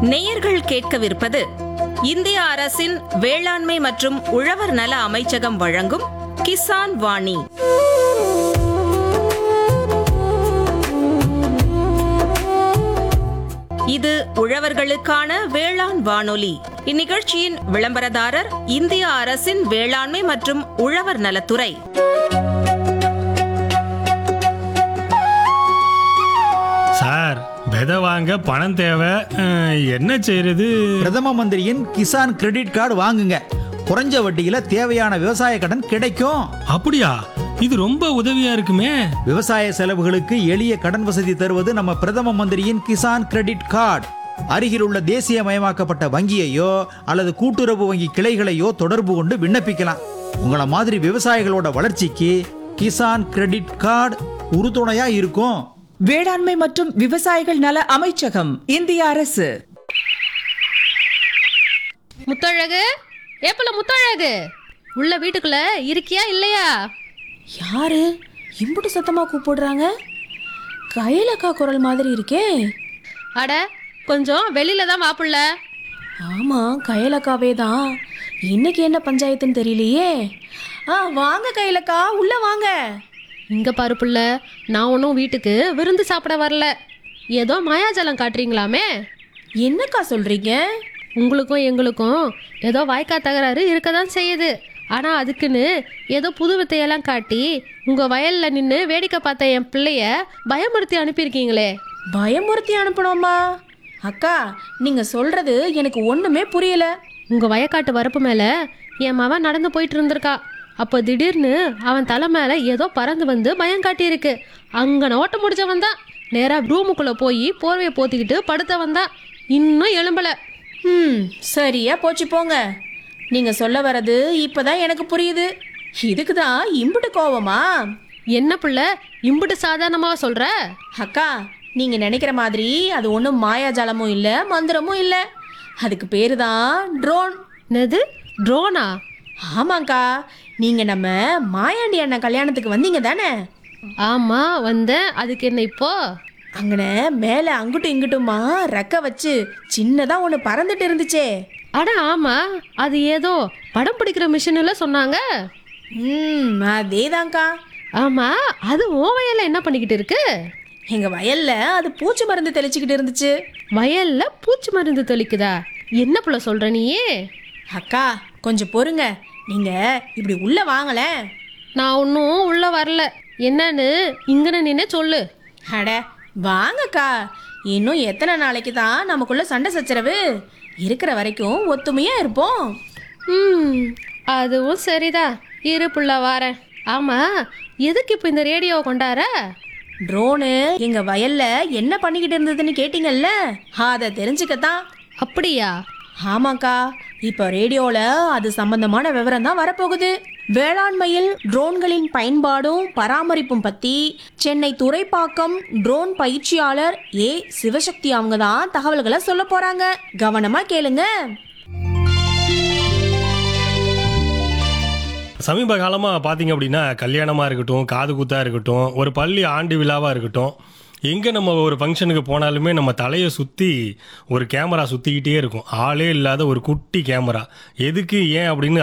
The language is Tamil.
நேயர்கள் கேட்கவிருப்பது இந்திய அரசின் வேளாண்மை மற்றும் உழவர் நல அமைச்சகம் வழங்கும் கிசான் வாணி இது உழவர்களுக்கான வேளாண் வானொலி இந்நிகழ்ச்சியின் விளம்பரதாரர் இந்திய அரசின் வேளாண்மை மற்றும் உழவர் நலத்துறை சார் விதை வாங்க பணம் தேவை அஹ், என்ன செய்யறது பிரதம மந்திரியின் கிசான் கிரெடிட் கார்டு வாங்குங்க குறைஞ்ச வட்டியில தேவையான விவசாய கடன் கிடைக்கும் அப்படியா இது ரொம்ப உதவியா இருக்குமே விவசாய செலவுகளுக்கு எளிய கடன் வசதி தருவது நம்ம பிரதம மந்திரியின் கிசான் கிரெடிட் கார்டு அருகில் உள்ள தேசியமயமாக்கப்பட்ட வங்கியையோ அல்லது கூட்டுறவு வங்கி கிளைகளையோ தொடர்பு கொண்டு விண்ணப்பிக்கலாம் உங்கள மாதிரி விவசாயிகளோட வளர்ச்சிக்கு கிசான் கிரெடிட் கார்டு உறுதுணையா இருக்கும் வேளாண்மை மற்றும் விவசாயிகள் நல அமைச்சகம் இந்திய அரசு முத்தழகு ஏப்பல முத்தழகு உள்ள வீட்டுக்குள்ள இருக்கியா இல்லையா யாரு இம்புட்டு சத்தமா கூப்பிடுறாங்க கையிலக்கா குரல் மாதிரி இருக்கே அட கொஞ்சம் வெளியில தான் வாப்புள்ள ஆமா கையிலக்காவே தான் இன்னைக்கு என்ன பஞ்சாயத்துன்னு தெரியலையே ஆ வாங்க கையிலக்கா உள்ள வாங்க இங்க பாரு புள்ள நான் ஒன்றும் வீட்டுக்கு விருந்து சாப்பிட வரல ஏதோ மாயாஜலம் காட்டுறீங்களாமே என்னக்கா சொல்றீங்க உங்களுக்கும் எங்களுக்கும் ஏதோ வாய்க்கா தகராறு இருக்க தான் செய்யுது ஆனால் அதுக்குன்னு ஏதோ புது வித்தையெல்லாம் காட்டி உங்கள் வயலில் நின்று வேடிக்கை பார்த்த என் பிள்ளைய பயமுறுத்தி அனுப்பியிருக்கீங்களே பயமுறுத்தி அனுப்பணுமா அக்கா நீங்க சொல்றது எனக்கு ஒண்ணுமே புரியல உங்கள் வயக்காட்டு வரப்பு மேலே என் மவன் நடந்து போயிட்டு இருந்திருக்கா அப்போ திடீர்னு அவன் தலை மேலே ஏதோ பறந்து வந்து பயம் காட்டியிருக்கு அங்கன ஓட்ட முடிச்சவன் தான் நேராக ரூமுக்குள்ளே போய் போர்வையை போத்திக்கிட்டு படுத்தவன் தான் இன்னும் எழும்பலை ம் சரியா போச்சு போங்க நீங்க சொல்ல வர்றது இப்பதான் எனக்கு புரியுது இதுக்கு தான் இம்புட்டு கோவமா என்ன பிள்ளை இம்புட்டு சாதாரணமாக சொல்கிற அக்கா நீங்க நினைக்கிற மாதிரி அது ஒன்றும் மாயாஜாலமும் இல்லை மந்திரமும் இல்லை அதுக்கு பேரு தான் ட்ரோன் என்னது ட்ரோனா ஆமாங்க்கா நீங்க நம்ம மாயாண்டி அண்ணன் கல்யாணத்துக்கு வந்தீங்க தானே ஆமாம் வந்தேன் அதுக்கு என்ன இப்போ அங்கன மேலே அங்கிட்டும் இங்கிட்டுமா ரெக்க வச்சு சின்னதா ஒன்று பறந்துட்டு இருந்துச்சே அட ஆமாம் அது ஏதோ படம் பிடிக்கிற மிஷினில் சொன்னாங்க ம் அதேதான்க்கா ஆமாம் அது ஓ வயலில் என்ன பண்ணிக்கிட்டு இருக்கு எங்க வயல்ல அது பூச்சி மருந்து தெளிச்சுக்கிட்டு இருந்துச்சு வயலில் பூச்சி மருந்து தெளிக்குதா என்ன புள்ள சொல்கிற நீயே அக்கா கொஞ்சம் பொறுங்க நீங்க இப்படி உள்ள வாங்களேன் நான் ஒன்றும் உள்ளே வரல என்னன்னு இங்கன நின்னே சொல்லு அட வாங்கக்கா இன்னும் எத்தனை நாளைக்கு தான் நமக்குள்ள சண்டை சச்சரவு இருக்கிற வரைக்கும் ஒத்துமையா இருப்போம் ம் அதுவும் சரிதான் இரு புள்ள வாரேன் ஆமாம் எதுக்கு இப்போ இந்த ரேடியோவை கொண்டார ட்ரோனு எங்க வயல்ல என்ன பண்ணிக்கிட்டு இருந்ததுன்னு கேட்டீங்கல்ல அதை தெரிஞ்சுக்கத்தான் அப்படியா ஆமாக்கா இப்போ ரேடியோல அது சம்பந்தமான விவரம் தான் வரப்போகுது வேளாண்மையில் ட்ரோன்களின் பயன்பாடும் பராமரிப்பும் பத்தி சென்னை துறைப்பாக்கம் ட்ரோன் பயிற்சியாளர் ஏ சிவசக்தி அவங்க தான் தகவல்களை சொல்ல போறாங்க கவனமா கேளுங்க சமீப காலமாக பார்த்தீங்க அப்படின்னா கல்யாணமாக இருக்கட்டும் காது குத்தாக இருக்கட்டும் ஒரு பள்ளி ஆண்டு விழாவாக இருக்கட்டும் எங்கே நம்ம ஒரு ஃபங்க்ஷனுக்கு போனாலுமே நம்ம தலையை சுற்றி ஒரு கேமரா சுற்றிக்கிட்டே இருக்கும் ஆளே இல்லாத ஒரு குட்டி கேமரா எதுக்கு ஏன் அப்படின்னு